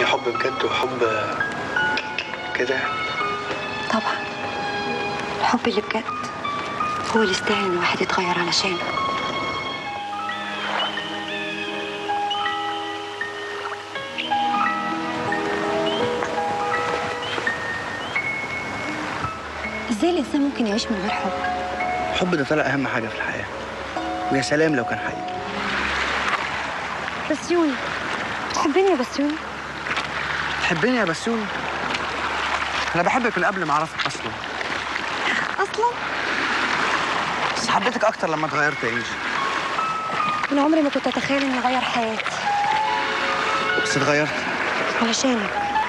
في حب بجد وحب كده طبعا الحب اللي بجد هو اللي يستاهل ان الواحد يتغير علشانه ازاي الانسان ممكن يعيش من غير حب الحب ده طلع اهم حاجه في الحياه ويا سلام لو كان حقيقي بسيوني تحبني يا بسيوني تحبني يا بسيوني انا بحبك من قبل ما اعرفك اصلا اصلا بس حبيتك اكتر لما اتغيرت يا انجي انا عمري ما كنت اتخيل اني اغير حياتي بس اتغيرت علشانك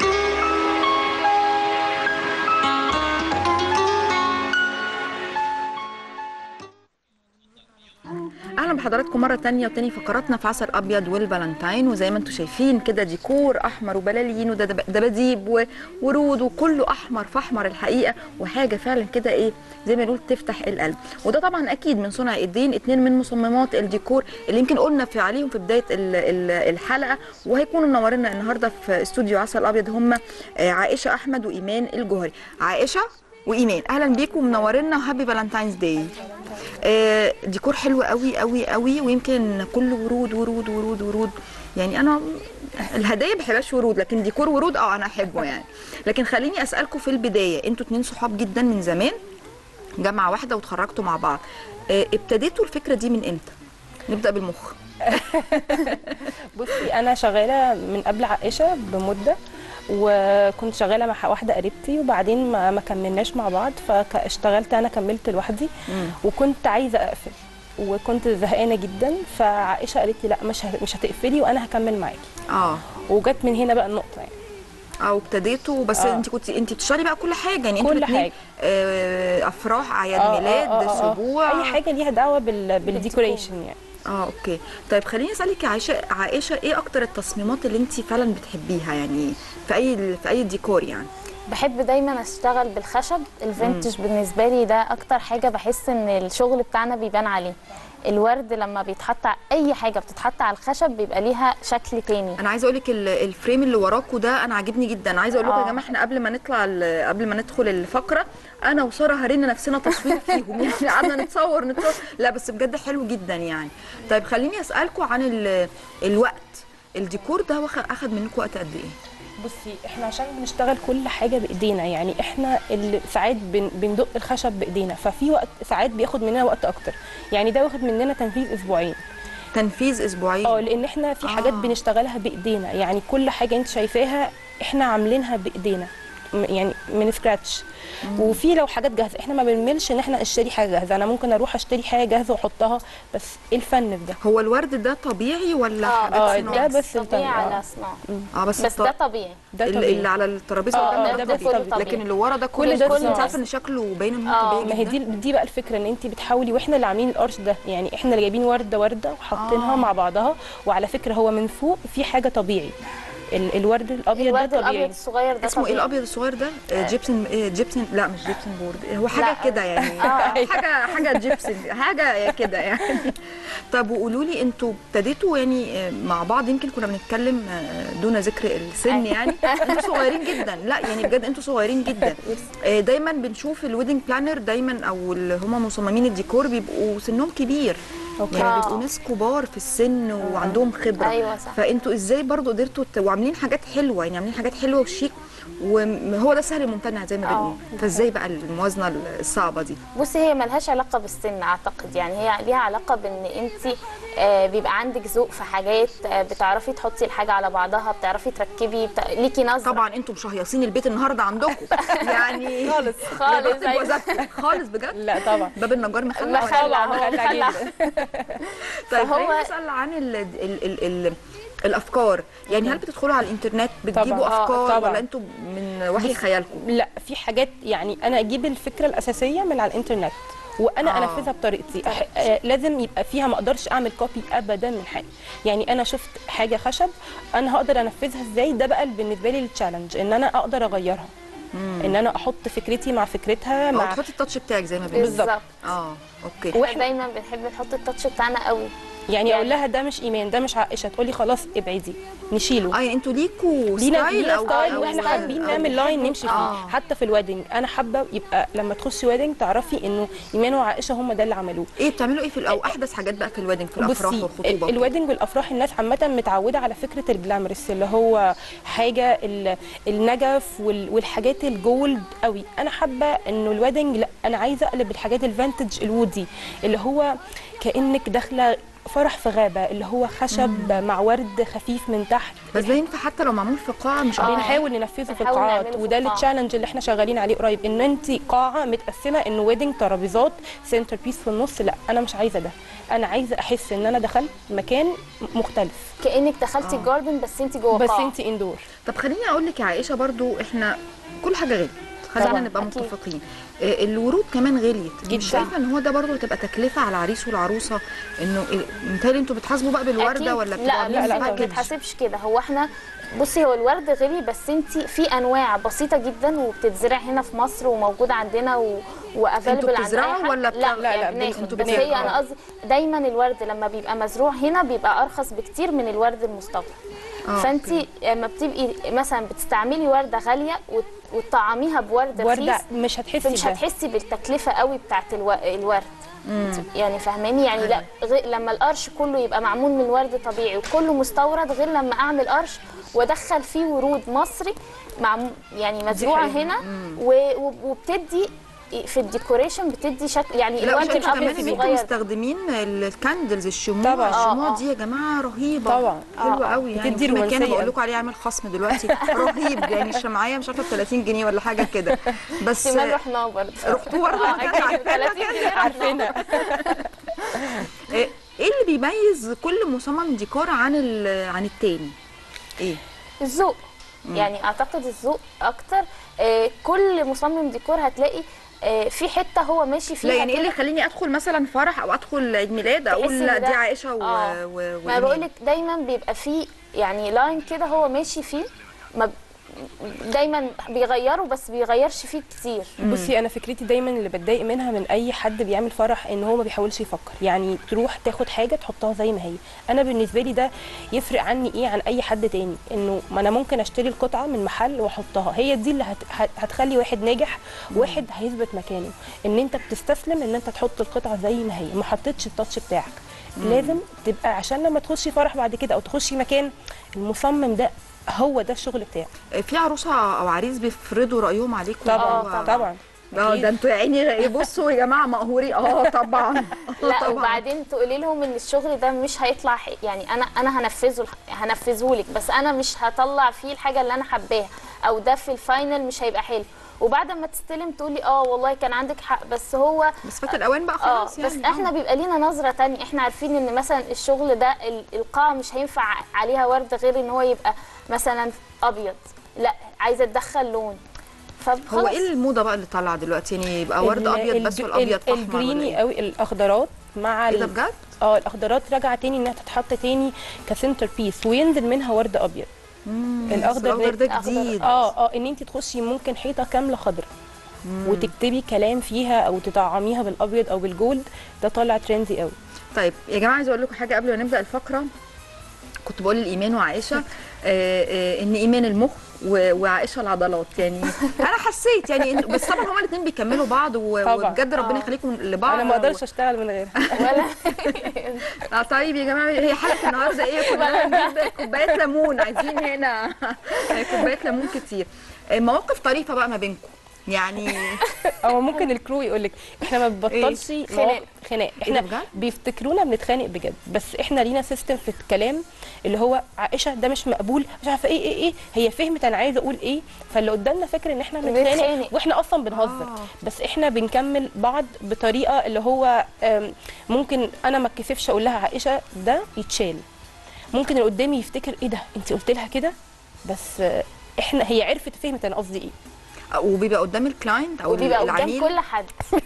اهلا بحضراتكم مره تانية وتاني فقراتنا في عسل ابيض والفالنتاين وزي ما انتم شايفين كده ديكور احمر وبلالين ودباديب وورود وكله احمر في احمر الحقيقه وحاجه فعلا كده ايه زي ما نقول تفتح القلب وده طبعا اكيد من صنع ايدين اتنين من مصممات الديكور اللي يمكن قلنا في عليهم في بدايه ال- ال- الحلقه وهيكونوا منورينا النهارده في استوديو عسل ابيض هم آه، عائشه احمد وايمان الجوهري عائشه وايمان اهلا بيكم منورينا وهابي فالنتاينز داي آه، ديكور حلو قوي قوي قوي ويمكن كله ورود ورود ورود ورود يعني انا الهدايا ما بحبهاش ورود لكن ديكور ورود اه انا احبه يعني لكن خليني اسالكم في البدايه انتوا اتنين صحاب جدا من زمان جامعه واحده وتخرجتوا مع بعض آه، ابتديتوا الفكره دي من امتى نبدا بالمخ بصي انا شغاله من قبل عائشه بمده وكنت شغاله مع واحده قريبتي وبعدين ما, ما كملناش مع بعض فاشتغلت انا كملت لوحدي وكنت عايزه اقفل وكنت زهقانه جدا فعائشه قالت لي لا مش ه- مش هتقفلي وانا هكمل معاكي اه وجت من هنا بقى النقطه يعني اه وابتديتوا بس آه. انت كنت انت بتشتغلي بقى كل حاجه يعني انتوا كل الاتنين، حاجة. آه افراح اعياد آه، آه، ميلاد آه، آه. سبوع اي حاجه ليها دعوه بال... بالديكوريشن يعني اه اوكي طيب خليني اسالك يا عائشه عائشه ايه اكتر التصميمات اللي انت فعلا بتحبيها يعني في اي في اي ديكور يعني بحب دايما اشتغل بالخشب الفينتج بالنسبه لي ده اكتر حاجه بحس ان الشغل بتاعنا بيبان عليه الورد لما بيتحط ع- اي حاجه بتتحط على الخشب بيبقى ليها شكل تاني انا عايزه اقول لك الفريم اللي وراكوا ده انا عاجبني جدا عايزه اقول لكم يا آه. جماعه احنا قبل ما نطلع ال- قبل ما ندخل الفقره انا وساره هرينا نفسنا تصوير فيهم يعني قعدنا نتصور نتصور لا بس بجد حلو جدا يعني طيب خليني اسالكم عن ال- الوقت الديكور ده واخد اخد منكم وقت قد ايه بصي احنا عشان بنشتغل كل حاجه بايدينا يعني احنا اللي ساعات بن بندق الخشب بايدينا ففي وقت ساعات بياخد مننا وقت اكتر يعني ده واخد مننا تنفيذ اسبوعين تنفيذ اسبوعين اه لان احنا في حاجات آه. بنشتغلها بايدينا يعني كل حاجه انت شايفاها احنا عاملينها بايدينا م- يعني من سكراتش وفي لو حاجات جاهزه احنا ما بنملش ان احنا نشتري حاجه جاهزه انا ممكن اروح اشتري حاجه جاهزه واحطها بس ايه الفن في ده هو الورد ده طبيعي ولا اه حاجات آه، صناعي؟ ده بس طبيعي الطبيعي. على آه. صناعه اه بس, بس الط- ده طبيعي ده ال- طبيعي اللي على الترابيزه آه، قدامنا آه، ده ده طبيعي طبيعي. لكن اللي ورا ده كل كله ده بس انت صناعي. عارفه ان شكله باين ان هو آه. طبيعي ما هي جدا دي دي بقى الفكره ان انت بتحاولي واحنا اللي عاملين القرش ده يعني احنا اللي جايبين ورده ورده وحاطينها آه. مع بعضها وعلى فكره هو من فوق في حاجه طبيعي ال- الورد الابيض الورد ده الابيض طبيعي الصغير ده اسمه ايه طبيعي. الابيض الصغير ده آه، جيبسن آه، جيبسن لا مش جيبسن بورد هو حاجه لا. كده يعني آه. حاجه حاجه جيبسن حاجه كده يعني طب وقولوا لي انتوا ابتديتوا يعني آه، مع بعض يمكن كنا بنتكلم آه، دون ذكر السن يعني انتوا صغيرين جدا لا يعني بجد انتوا صغيرين جدا آه، دايما بنشوف الويدنج بلانر دايما او اللي هم مصممين الديكور بيبقوا سنهم كبير أوكي. يعني آه. بيبقوا ناس كبار في السن وعندهم خبره أيوة صح. فانتوا ازاي برضو قدرتوا ت- وعاملين حاجات حلوه يعني عاملين حاجات حلوه وشيك وهو ده سهل الممتنع زي ما آه. بنقول فازاي بقى الموازنه الصعبه دي بصي هي ملهاش علاقه بالسن اعتقد يعني هي ليها علاقه بان انت آه، بيبقى عندك ذوق في حاجات آه، بتعرفي تحطي الحاجه على بعضها بتعرفي تركبي بتا... ليكي نظره طبعا انتوا مشهيصين البيت النهارده عندكم يعني خالص خالص، أيوة. خالص بجد لا طبعا باب النجار مخلع ولا مخلع طبعاً هو مخلع مخلع طيب فهو- خلينا نسال عن ال ال ال ال الافكار يعني هل بتدخلوا على الانترنت بتجيبوا طبعاً. آه، افكار طبعاً. ولا انتوا من وحي بص- خيالكم لا في حاجات يعني انا اجيب الفكره الاساسيه من على الانترنت وانا آه. آه. انفذها بطريقتي أح... آه لازم يبقى فيها ما اقدرش اعمل كوبي ابدا من حاجه يعني انا شفت حاجه خشب انا هقدر انفذها ازاي ده بقى بالنسبه لي التشالنج ان انا اقدر اغيرها ان انا احط فكرتي مع فكرتها او مع تحطي التاتش بتاعك زي ما بنقول بالظبط اه اوكي احنا دايما بنحب نحط التاتش بتاعنا قوي يعني, يعني- اقول لها ده مش ايمان ده مش عائشه تقولي خلاص ابعدي نشيله اه يعني انتوا ليكوا لينا ستايل لينا او ستايل أو- واحنا أو- حابين أو- نعمل لاين نمشي فيه آه. حتى في الويدنج انا حابه يبقى لما تخشي ويدنج تعرفي انه ايمان وعائشه هم ده اللي عملوه ايه بتعملوا ايه في ال- او احدث حاجات بقى في الويدنج في الافراح بصي والخطوبه ال- وكده؟ الويدنج والافراح الناس عامه متعوده على فكره الجلامرس اللي هو حاجه ال- النجف وال- والحاجات الجولد قوي انا حابه انه الويدنج لا انا عايزه اقلب الحاجات الفانتج الودي اللي هو كانك داخله فرح في غابه اللي هو خشب مع ورد خفيف من تحت بس ده ينفع حتى لو معمول في قاعه مش آه. بنحاول ننفذه في بنحاول القاعات نعمله في وده القاعة. التشالنج اللي احنا شغالين عليه قريب ان انت قاعه متقسمه انه ويدنج ترابيزات سنتر بيس في النص لا انا مش عايزه ده انا عايزه احس ان انا دخلت مكان مختلف كانك دخلتي الجاردن بس انت جوه بس قاعة. انت اندور طب خليني اقول لك يا عائشه برضو احنا كل حاجه غلت خلينا طبعاً، نبقى أكيد. متفقين آه، الورود كمان غليت جداً. مش شايفه ان هو ده برضو هتبقى تكلفه على العريس والعروسه انه ال- متهيألي انتوا بتحاسبوا بقى بالورده أكيد. ولا لا بتبقوا لا عاملين لا ما باكج؟ بيتحسبش كده هو احنا بصي هو الورد غالي بس انت في انواع بسيطه جدا وبتتزرع هنا في مصر وموجوده عندنا و... وافيلبل انتوا بتزرعوا ولا لا بتاع- لا، لا، لا بن- بناخد انتوا بس بتاخدوا. هي انا قصدي دايما الورد لما بيبقى مزروع هنا بيبقى ارخص بكتير من الورد المستورد آه، فانت لما بتبقي مثلا بتستعملي ورده غاليه وت- وتطعميها بورد ورده رخيص مش هتحسي مش بده هتحسي بالتكلفه قوي بتاعت الو... الورد يعني فاهماني يعني لا غير لما القرش كله يبقى معمول من ورد طبيعي وكله مستورد غير لما اعمل قرش وادخل فيه ورود مصري معمول يعني مزروعه حقيقة. هنا و... وب- وبتدي في الديكوريشن بتدي شكل يعني لا الورد مش انتوا الابيض كمان ان انتوا الصغير مستخدمين الكاندلز الشموع طبعاً. الشموع آه، آه. دي يا جماعه رهيبه طبعاً. حلوه آه، قوي يعني بتدي في مكان رومانسية بقول قوي. لكم عليه عامل خصم دلوقتي رهيب يعني الشمعيه مش عارفه ب 30 جنيه ولا حاجه كده بس احتمال رحناه برضه رحتوا برضه آه، أكيد، 30 جنيه رحناه. عارفينها ايه إيه اللي بيميز كل مصمم ديكور عن ال- عن التاني ايه الذوق يعني اعتقد الذوق اكتر آه، كل مصمم ديكور هتلاقي آه، في حته هو ماشي فيها لا يعني ايه كده. اللي يخليني ادخل مثلا فرح او ادخل عيد ميلاد اقول تحسي لا إن دي ده- عائشه و... آه. و... ما وإيمان. بقول لك دايما بيبقى فيه يعني لاين كده هو ماشي فيه ما ب- دايما بيغيره بس بيغيرش فيه كتير بصي انا فكرتي دايما اللي بتضايق منها من اي حد بيعمل فرح ان هو ما بيحاولش يفكر يعني تروح تاخد حاجه تحطها زي ما هي انا بالنسبه لي ده يفرق عني ايه عن اي حد تاني انه ما انا ممكن اشتري القطعه من محل واحطها هي دي اللي هت... هت- هتخلي واحد ناجح واحد هيثبت مكانه ان انت بتستسلم ان انت تحط القطعه زي ما هي ما حطيتش التاتش بتاعك لازم تبقى عشان لما تخشي فرح بعد كده او تخشي مكان المصمم ده هو ده الشغل بتاعه في عروسه او عريس بيفرضوا رايهم عليكم طبعا هو- طبعا اه أكيد. ده انتوا يا عيني بصوا يا جماعه مقهورين اه طبعا لا طبعاً. وبعدين تقولي لهم ان الشغل ده مش هيطلع ح- يعني انا انا هنفذه هنفذه لك بس انا مش هطلع فيه الحاجه اللي انا حباها او ده في الفاينل مش هيبقى حلو وبعد ما تستلم تقولي اه والله كان عندك حق بس هو بس فات الاوان بقى اه خلاص يعني بس احنا بيبقى لينا نظره تانية احنا عارفين ان مثلا الشغل ده ال- القاعه مش هينفع عليها ورد غير ان هو يبقى مثلا ابيض لا عايزه تدخل لون فخلاص هو ايه الموضه بقى اللي طالعه دلوقتي يعني يبقى ورد ال- ابيض بس الج- والابيض في ال- احمر ولا الجريني ايه؟ قوي الاخضرات مع ايه ده ال- بجد؟ اه الاخضرات راجعه تاني انها تتحط تاني كسنتر بيس وينزل منها ورد ابيض الاخضر الاخضر ده ده أخضر. جديد اه اه ان انت تخشي ممكن حيطه كامله خضراء وتكتبي كلام فيها او تطعميها بالابيض او بالجولد ده طالع ترندي قوي طيب يا جماعه عايزه اقول لكم حاجه قبل ما نبدا الفقره كنت بقول لايمان وعائشه آه آه ان ايمان المخ و- وعائشه العضلات يعني انا حسيت يعني إن- بس طبعا هما الاثنين بيكملوا بعض و- طبعاً. وبجد ربنا آه. يخليكم لبعض انا ما اقدرش اشتغل من غيرها ولا اه طيب يا جماعه هي حلقه النهارده ايه كنا نجيب كوبايه ليمون عايزين هنا كوبايه ليمون كتير آه، مواقف طريفه بقى ما بينكم يعني او ممكن الكرو يقول لك احنا ما بنبطلش خناق. مواقف- خناق احنا بجد؟ بيفتكرونا بنتخانق بجد بس احنا لينا سيستم في الكلام اللي هو عائشه ده مش مقبول مش عارفه ايه ايه ايه هي فهمت انا عايزه اقول ايه فاللي قدامنا فاكر ان احنا بنتخانق بنتخانق. واحنا اصلا بنهزر آه. بس احنا بنكمل بعض بطريقه اللي هو آم، ممكن انا ما اتكسفش اقول لها عائشه ده يتشال ممكن اللي قدامي يفتكر ايه ده انت قلت لها كده بس آه، احنا هي عرفت فهمت انا قصدي ايه وبيبقى قدام الكلاينت او وبيبقى قدام العميل كل حد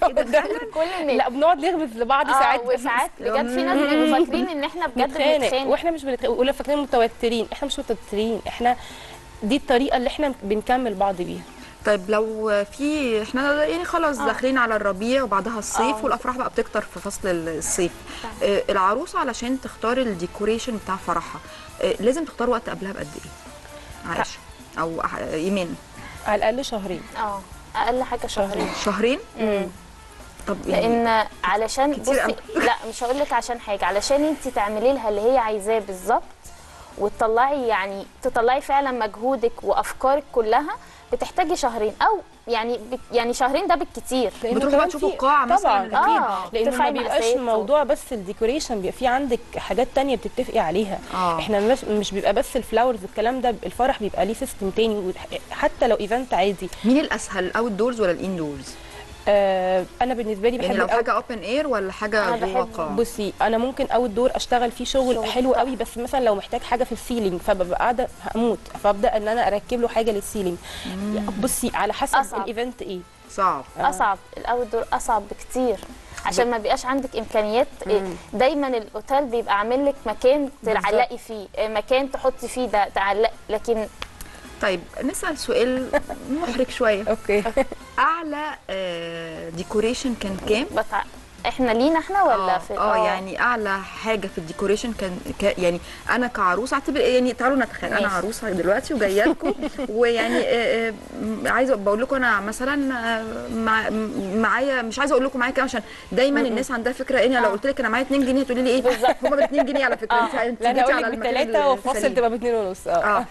كل الناس لا بنقعد نغمز لبعض اه ساعات وساعات بجد في ناس بيبقوا فاكرين ان احنا بجد بنتخانق بنتخانق واحنا مش بنتخانق ولا فاكرين متوترين احنا مش متوترين احنا دي الطريقه اللي احنا بنكمل بعض بيها طيب لو في احنا يعني خلاص آه. داخلين على الربيع وبعدها الصيف آه. والافراح بقى بتكتر في فصل الصيف آه العروسه علشان تختار الديكوريشن بتاع فرحها آه لازم تختار وقت قبلها بقد ايه عائشه او أح- ايمان على الاقل شهرين اه اقل حاجه شهرين شهرين مم. طب يعني لان علشان كتير بصي أوي. لا مش هقول لك عشان حاجه علشان انت تعملي لها اللي هي عايزاه بالظبط وتطلعي يعني تطلعي فعلا مجهودك وافكارك كلها بتحتاجي شهرين او يعني بت يعني شهرين ده بالكتير لأنه بتروحوا بقى كمان تشوفوا في- القاعة مثلاً طبعا اللي اكيد آه، لانه ما ترفعي بيبقاش مقاسات و- موضوع بس الديكوريشن بيبقى في عندك حاجات تانية بتتفقي عليها آه. احنا مش, مش بيبقى بس الفلاورز الكلام ده الفرح بيبقى ليه سيستم تاني وح- حتى لو ايفنت عادي مين الاسهل الاوت دورز ولا الان دورز آه انا بالنسبه لي بحب يعني لو الأوت- حاجه اوبن اير ولا حاجه أنا جوه بحب- قاعه بصي انا ممكن اول دور اشتغل فيه شغل, شغل حلو تحفة. قوي بس مثلا لو محتاج حاجه في السيلينج فببقى قاعده هموت فابدا ان انا اركب له حاجه للسيلينج بصي على حسب أصعب. الايفنت ايه صعب اصعب الاول دور اصعب بكتير عشان ما بيبقاش عندك امكانيات إيه، دايما الاوتيل بيبقى عامل لك مكان تعلقي فيه إيه، مكان تحطي فيه ده تعلق لكن طيب نسال سؤال محرج شويه اوكي اعلى آه ديكوريشن كان كام بتع... احنا لينا احنا ولا اه في اه يعني اعلى حاجه في الديكوريشن كان ك يعني انا كعروسه اعتبر يعني تعالوا نتخيل انا ماشي. عروسه دلوقتي وجايه لكم ويعني آه، آه، م- عايزه بقول لكم انا مثلا آه، مع م- معايا مش عايزه اقول لكم معايا كام عشان دايما الناس عندها فكره اني لو قلت لك انا معايا 2 جنيه هتقولي لي ايه هم ب 2 جنيه على فكره آه. انت انت لا انا جيتي اقول على لك المكان بثلاثه وفاصل السليم. تبقى باثنين ونص اه اه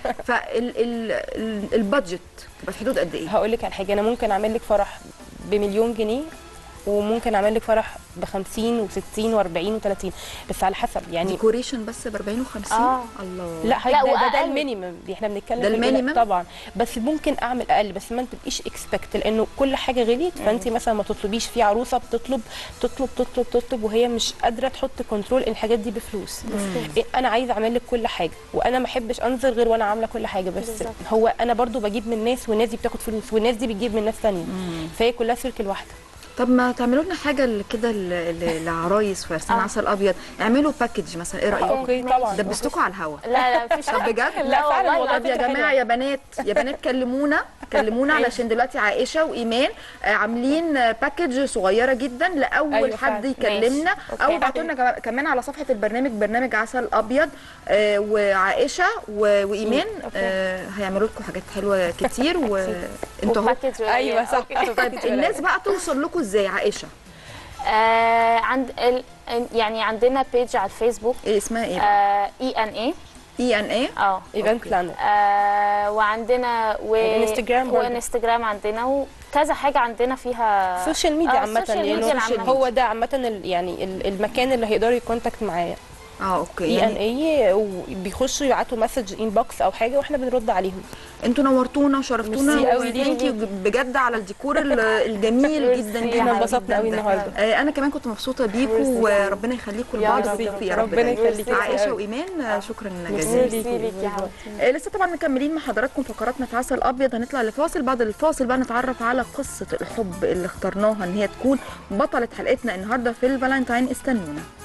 فالبادجت تبقى في حدود قد ايه؟ هقول لك على حاجه انا ممكن اعمل لك فرح بمليون جنيه وممكن اعمل لك فرح ب 50 و60 و40 و30 بس على حسب يعني ديكوريشن بس ب 40 و50 آه. الله لا حاجة لا، ده, ده, ده وأقل. المينيمم دي احنا بنتكلم ده في الأولى. المينيمم؟ طبعا بس ممكن اعمل اقل بس ما تبقيش اكسبكت لانه كل حاجه غليت فانت مثلا ما تطلبيش في عروسه بتطلب تطلب تطلب تطلب وهي مش قادره تحط كنترول الحاجات دي بفلوس إيه، انا عايزه اعمل لك كل حاجه وانا ما احبش انظر غير وانا عامله كل حاجه بس بالظبط. هو انا برضو بجيب من ناس والناس دي بتاخد فلوس والناس دي بتجيب من ناس ثانيه فهي كلها سيركل واحده طب ما تعملوا لنا حاجه ل- كده ل- ل- لعرايس في عرسان آه. عسل ابيض اعملوا باكج مثلا ايه رايك اوكي طبعا دبستكوا على الهوا لا لا مفيش طب بجد لا، فعلا والله والله طب يا فكرة جماعه حلوة. يا بنات يا بنات كلمونا كلمونا علشان دلوقتي عائشه وايمان آه، عاملين آه، باكج صغيره جدا لاول أيوة حد فعلا. يكلمنا ماشي. او أوكي. ابعتوا لنا كمان- كمان على صفحه البرنامج برنامج عسل ابيض آه، وعائشه و- وايمان آه، هيعملوا لكم حاجات حلوه كتير وانتوا اهو وباكج ايوه صح طيب الناس بقى توصل لكم ازاي عائشه آه عند ال... يعني عندنا بيج على الفيسبوك ايه اسمها ايه اي ان اي اي ان ايه اه ايفنت بلانر آه، وعندنا و... الانستجرام برضه. وانستجرام عندنا وكذا حاجه عندنا فيها السوشيال ميديا آه، عامة السوشيال لأنه ميديا العامة. هو ده عامة ال- يعني ال- المكان اللي هيقدروا يكونتاكت معايا اه اوكي اي ان يعني اي وبيخشوا يبعتوا مسج انبوكس او حاجه واحنا بنرد عليهم انتوا نورتونا وشرفتونا ميرسي قوي ليكي. وثانك يو بجد على الديكور ال- الجميل جدا ميرسي. جدا احنا انبسطنا جداً قوي ده. النهارده آه، انا كمان كنت مبسوطه بيكم وربنا يخليكم يا لبعض رب. بالتوفيق يا ربنا رب يخليكي يا عائشه رب. وايمان آه، شكرا ميرسي جزيلا ليكي. ليكي يا حبيبتي آه، لسه طبعا مكملين مع حضراتكم فقراتنا في عسل ابيض هنطلع لفاصل بعد الفاصل بقى نتعرف على قصه الحب اللي اخترناها ان هي تكون بطله حلقتنا النهارده في الفالنتاين استنونا